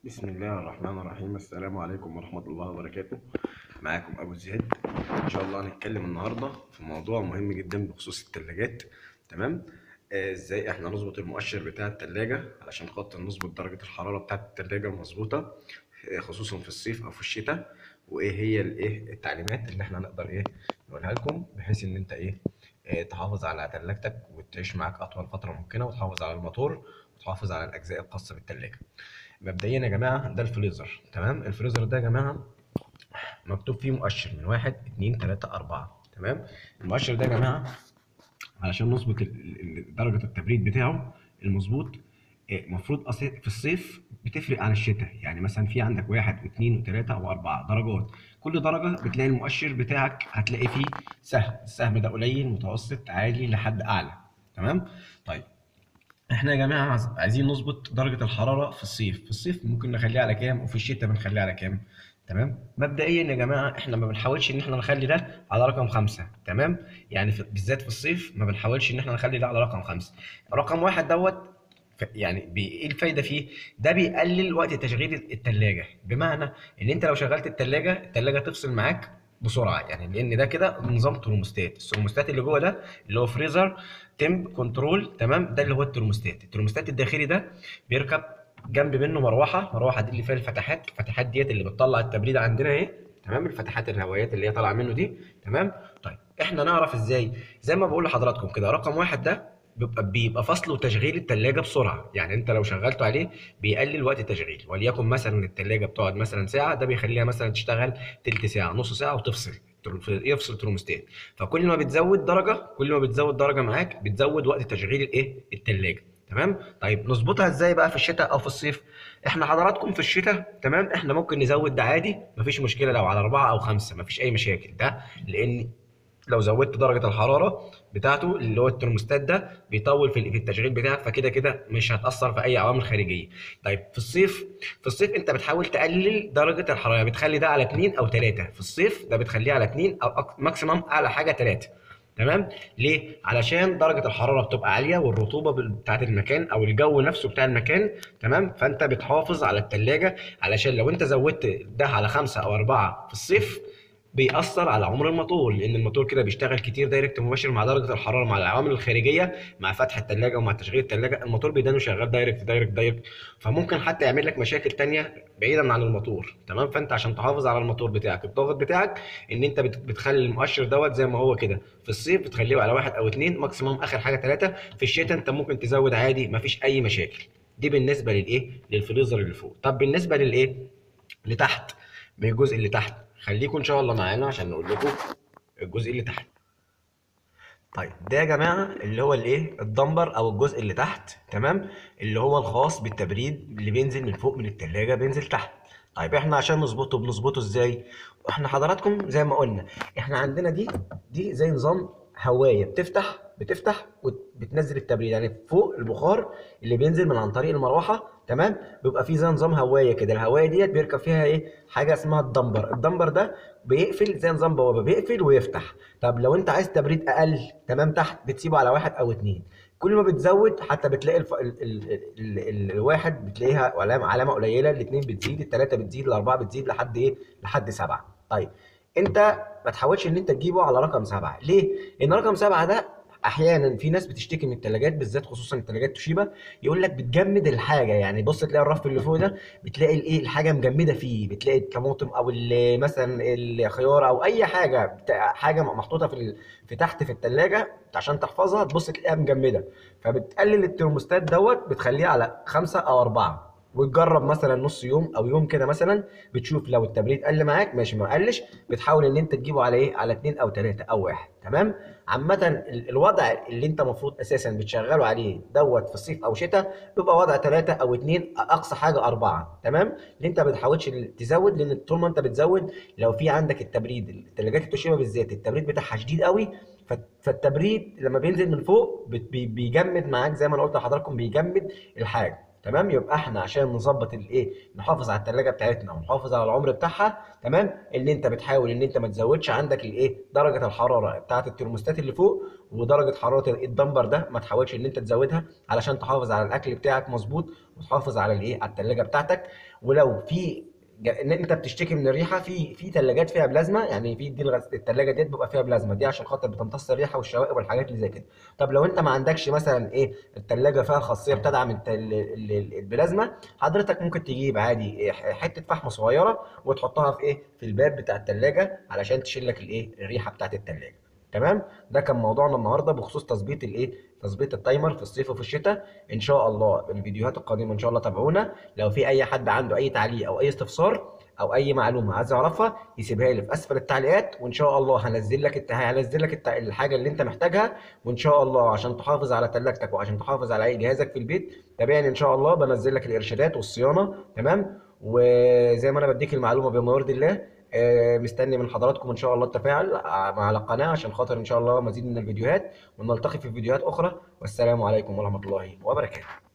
بسم الله الرحمن الرحيم السلام عليكم ورحمة الله وبركاته معاكم أبو زياد إن شاء الله هنتكلم النهاردة في موضوع مهم جدا بخصوص التلاجات تمام آه، إزاي إحنا نظبط المؤشر بتاع التلاجة علشان خاطر نظبط درجة الحرارة بتاعة التلاجة مظبوطة آه، خصوصا في الصيف أو في الشتاء وإيه هي الإيه التعليمات اللي إحنا نقدر إيه نقولها لكم بحيث إن أنت إيه آه، تحافظ على تلاجتك وتعيش معاك أطول فترة ممكنة وتحافظ على الموتور وتحافظ على الأجزاء الخاصة بالتلاجة. مبدئيا يا جماعه ده الفريزر تمام الفريزر ده يا جماعه مكتوب فيه مؤشر من واحد اتنين تلاته اربعه تمام المؤشر ده يا جماعه علشان نظبط ال- ال- ال- درجه التبريد بتاعه المظبوط المفروض اصل في الصيف بتفرق عن الشتاء يعني مثلا في عندك واحد واثنين وثلاثه واربعه درجات كل درجه بتلاقي المؤشر بتاعك هتلاقي فيه سهم السهم ده قليل متوسط عالي لحد اعلى تمام طيب احنا يا جماعه عايز- عايزين نظبط درجه الحراره في الصيف في الصيف ممكن نخليها على كام وفي الشتاء بنخليها على كام تمام مبدئيا يا جماعه احنا ما بنحاولش ان احنا نخلي ده على رقم خمسة تمام يعني في بالذات في الصيف ما بنحاولش ان احنا نخلي ده على رقم خمسة رقم واحد دوت ف- يعني بي- ايه الفايده فيه ده بيقلل وقت تشغيل التلاجة بمعنى ان انت لو شغلت التلاجة التلاجة تفصل معاك بسرعه يعني لان ده كده نظام ترموستات الترموستات اللي جوه ده اللي هو فريزر تمب كنترول تمام ده اللي هو الترموستات الترموستات الداخلي ده بيركب جنب منه مروحه مروحه دي اللي فيها الفتحات الفتحات ديت اللي بتطلع التبريد عندنا اهي تمام الفتحات الهوائيات اللي هي طالعه منه دي تمام طيب احنا نعرف ازاي زي ما بقول لحضراتكم كده رقم واحد ده بيبقى بيبقى فصل وتشغيل التلاجة بسرعة يعني انت لو شغلته عليه بيقلل وقت التشغيل وليكن مثلا التلاجة بتقعد مثلا ساعة ده بيخليها مثلا تشتغل تلت ساعة نص ساعة وتفصل يفصل ترموستات فكل ما بتزود درجة كل ما بتزود درجة معاك بتزود وقت تشغيل الايه التلاجة تمام طيب نظبطها ازاي بقى في الشتاء او في الصيف احنا حضراتكم في الشتاء تمام احنا ممكن نزود ده عادي مفيش مشكلة لو على أربعة أو خمسة مفيش أي مشاكل ده لأن لو زودت درجة الحرارة بتاعته اللي هو الترموستات ده بيطول في في التشغيل بتاعك فكده كده مش هتأثر في أي عوامل خارجية. طيب في الصيف في الصيف أنت بتحاول تقلل درجة الحرارة بتخلي ده على 2 أو 3 في الصيف ده بتخليه على 2 أو ماكسيمم أعلى حاجة 3 تمام ليه علشان درجه الحراره بتبقى عاليه والرطوبه بال- بتاعه المكان او الجو نفسه بتاع المكان تمام فانت بتحافظ على التلاجة علشان لو انت زودت ده على خمسة او أربعة في الصيف بيأثر على عمر الموتور لأن الموتور كده بيشتغل كتير دايركت مباشر مع درجة الحرارة مع العوامل الخارجية مع فتح التلاجة ومع تشغيل التلاجة الموتور بيدانه شغال دايركت دايركت دايركت فممكن حتى يعمل لك مشاكل تانية بعيدا عن الموتور تمام فأنت عشان تحافظ على الموتور بتاعك الضغط بتاعك إن أنت بت- بتخلي المؤشر دوت زي ما هو كده في الصيف بتخليه على واحد أو اتنين ماكسيموم آخر حاجة تلاتة في الشتاء أنت ممكن تزود عادي مفيش أي مشاكل دي بالنسبة للإيه للفريزر اللي فوق طب بالنسبة للإيه لتحت من الجزء اللي تحت خليكم ان شاء الله معانا عشان نقول لكم الجزء اللي تحت طيب ده يا جماعه اللي هو الايه الدمبر او الجزء اللي تحت تمام اللي هو الخاص بالتبريد اللي بينزل من فوق من التلاجة بينزل تحت طيب احنا عشان نظبطه بنظبطه ازاي احنا حضراتكم زي ما قلنا احنا عندنا دي دي زي نظام هوايه بتفتح بتفتح وبتنزل التبريد يعني فوق البخار اللي بينزل من عن طريق المروحه تمام بيبقى فيه زي نظام هوايه كده الهوايه ديت بيركب فيها ايه حاجه اسمها الدمبر الدمبر ده بيقفل زي نظام بوابه بيقفل ويفتح طب لو انت عايز تبريد اقل تمام تحت بتسيبه على واحد او اتنين كل ما بتزود حتى بتلاقي الف... ال... ال... ال... ال... الواحد بتلاقيها علامه علامه قليله الاثنين بتزيد الثلاثه بتزيد الاربعه بتزيد لحد ايه لحد سبعه طيب انت ما تحاولش ان انت تجيبه على رقم سبعه ليه؟ لان رقم سبعه ده احيانا في ناس بتشتكي من الثلاجات بالذات خصوصا الثلاجات توشيبا يقول لك بتجمد الحاجه يعني بص تلاقي الرف اللي فوق ده بتلاقي الايه الحاجه مجمده فيه بتلاقي الطماطم او ال- مثلا الخيار او اي حاجه بتا- حاجه محطوطه في ال- في تحت في الثلاجه عشان تحفظها تبص تلاقيها مجمده فبتقلل الترموستات دوت بتخليه على خمسة او اربعة وتجرب مثلا نص يوم او يوم كده مثلا بتشوف لو التبريد قل معاك ماشي ما قلش بتحاول ان انت تجيبه على ايه على اتنين او تلاته او واحد تمام عامة ال- الوضع اللي انت المفروض اساسا بتشغله عليه دوت في الصيف او شتاء بيبقى وضع ثلاثة او اتنين اقصى حاجة اربعة تمام اللي انت ما بتحاولش تزود لان طول ما انت بتزود لو في عندك التبريد الثلاجات التوشيبا بالذات التبريد بتاعها شديد قوي فت- فالتبريد لما بينزل من فوق بت- بي- بيجمد معاك زي ما انا قلت لحضراتكم بيجمد الحاجة تمام يبقى احنا عشان نظبط الايه نحافظ على التلاجة بتاعتنا ونحافظ على العمر بتاعها تمام ان انت بتحاول ان انت ما تزودش عندك الايه درجه الحراره بتاعه الترموستات اللي فوق ودرجه حراره الدمبر ده ما تحاولش ان انت تزودها علشان تحافظ على الاكل بتاعك مظبوط وتحافظ على الايه على التلاجة بتاعتك ولو في جا- ان انت بتشتكي من الريحه في في ثلاجات فيها بلازما يعني في دي الغس- الثلاجه ديت بيبقى فيها بلازما دي عشان خاطر بتمتص الريحه والشوائب والحاجات اللي زي كده طب لو انت ما عندكش مثلا ايه الثلاجه فيها خاصيه بتدعم الت- ال- ال- ال- البلازما حضرتك ممكن تجيب عادي إيه، ح- حته فحم صغيره وتحطها في ايه في الباب بتاع الثلاجه علشان تشيل لك الايه الريحه بتاعت الثلاجه تمام ده كان موضوعنا النهارده بخصوص تظبيط الايه تظبيط التايمر في الصيف وفي الشتاء ان شاء الله الفيديوهات القادمه ان شاء الله تابعونا لو في اي حد عنده اي تعليق او اي استفسار او اي معلومه عايز يعرفها يسيبها لي في اسفل التعليقات وان شاء الله هنزل لك الت... هنزل لك الت... الحاجه اللي انت محتاجها وان شاء الله عشان تحافظ على ثلاجتك وعشان تحافظ على اي جهازك في البيت تابعني ان شاء الله بنزل لك الارشادات والصيانه تمام وزي ما انا بديك المعلومه بما يرضي الله آه، مستني من حضراتكم ان شاء الله التفاعل ع- مع القناه عشان خاطر ان شاء الله مزيد من الفيديوهات ونلتقي في فيديوهات اخرى والسلام عليكم ورحمه الله وبركاته